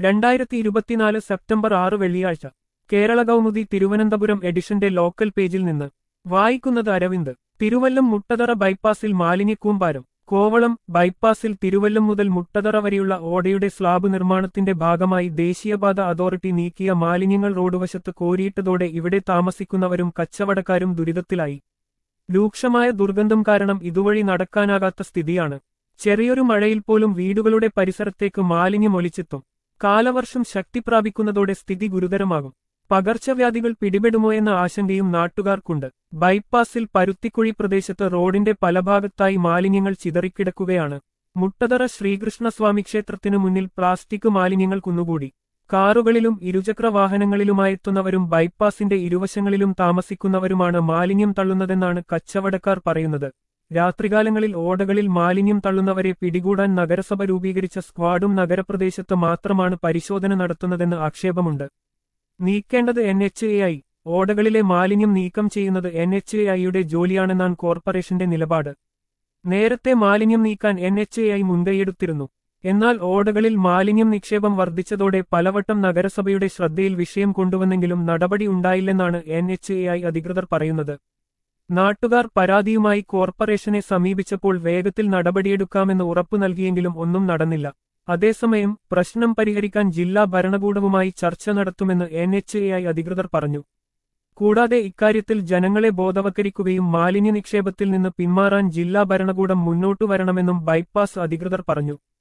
രണ്ടായിരത്തി ഇരുപത്തിനാല് സെപ്റ്റംബർ ആറ് വെള്ളിയാഴ്ച കേരള കൗമുദി തിരുവനന്തപുരം എഡിഷന്റെ ലോക്കൽ പേജിൽ നിന്ന് വായിക്കുന്നത് അരവിന്ദ് തിരുവല്ലം മുട്ടതറ ബൈപ്പാസിൽ മാലിന്യക്കൂമ്പാരം കോവളം ബൈപ്പാസിൽ തിരുവല്ലം മുതൽ മുട്ടതറ വരെയുള്ള ഓടയുടെ സ്ലാബ് നിർമ്മാണത്തിന്റെ ഭാഗമായി ദേശീയപാത അതോറിറ്റി നീക്കിയ മാലിന്യങ്ങൾ റോഡുവശത്ത് കോരിയിട്ടതോടെ ഇവിടെ താമസിക്കുന്നവരും കച്ചവടക്കാരും ദുരിതത്തിലായി രൂക്ഷമായ ദുർഗന്ധം കാരണം ഇതുവഴി നടക്കാനാകാത്ത സ്ഥിതിയാണ് ചെറിയൊരു മഴയിൽ പോലും വീടുകളുടെ പരിസരത്തേക്ക് മാലിന്യം ഒലിച്ചെത്തും കാലവർഷം ശക്തി പ്രാപിക്കുന്നതോടെ സ്ഥിതി ഗുരുതരമാകും പകർച്ചവ്യാധികൾ പിടിപെടുമോ എന്ന ആശങ്കയും നാട്ടുകാർക്കുണ്ട് ബൈപ്പാസിൽ പരുത്തിക്കുഴി പ്രദേശത്ത് റോഡിന്റെ പല ഭാഗത്തായി മാലിന്യങ്ങൾ ചിതറിക്കിടക്കുകയാണ് മുട്ടതറ ശ്രീകൃഷ്ണസ്വാമി ക്ഷേത്രത്തിനു മുന്നിൽ പ്ലാസ്റ്റിക് മാലിന്യങ്ങൾ കുന്നുകൂടി കാറുകളിലും ഇരുചക്ര വാഹനങ്ങളിലുമായെത്തുന്നവരും ബൈപ്പാസിന്റെ ഇരുവശങ്ങളിലും താമസിക്കുന്നവരുമാണ് മാലിന്യം തള്ളുന്നതെന്നാണ് കച്ചവടക്കാർ പറയുന്നത് രാത്രികാലങ്ങളിൽ ഓടകളിൽ മാലിന്യം തള്ളുന്നവരെ പിടികൂടാൻ നഗരസഭ രൂപീകരിച്ച സ്ക്വാഡും നഗരപ്രദേശത്ത് മാത്രമാണ് പരിശോധന നടത്തുന്നതെന്ന് ആക്ഷേപമുണ്ട് നീക്കേണ്ടത് എൻ എച്ച് എ ഐ ഓടകളിലെ മാലിന്യം നീക്കം ചെയ്യുന്നത് എൻ എച്ച് എ ഐയുടെ ജോലിയാണെന്നാണ് കോർപ്പറേഷന്റെ നിലപാട് നേരത്തെ മാലിന്യം നീക്കാൻ എൻ എച്ച് എ ഐ മുൻകൈയെടുത്തിരുന്നു എന്നാൽ ഓടകളിൽ മാലിന്യം നിക്ഷേപം വർദ്ധിച്ചതോടെ പലവട്ടം നഗരസഭയുടെ ശ്രദ്ധയിൽ വിഷയം കൊണ്ടുവന്നെങ്കിലും നടപടി ഉണ്ടായില്ലെന്നാണ് എൻ എച്ച് എ ഐ അധികൃതർ പറയുന്നത് നാട്ടുകാർ പരാതിയുമായി കോർപ്പറേഷനെ സമീപിച്ചപ്പോൾ വേഗത്തിൽ നടപടിയെടുക്കാമെന്ന് ഉറപ്പു നൽകിയെങ്കിലും ഒന്നും നടന്നില്ല അതേസമയം പ്രശ്നം പരിഹരിക്കാൻ ജില്ലാ ഭരണകൂടവുമായി ചർച്ച നടത്തുമെന്ന് എൻ എച്ച് എ ഐ അധികൃതർ പറഞ്ഞു കൂടാതെ ഇക്കാര്യത്തിൽ ജനങ്ങളെ ബോധവൽക്കരിക്കുകയും മാലിന്യ നിക്ഷേപത്തിൽ നിന്ന് പിന്മാറാൻ ജില്ലാ ഭരണകൂടം മുന്നോട്ടു വരണമെന്നും ബൈപ്പാസ് അധികൃതർ പറഞ്ഞു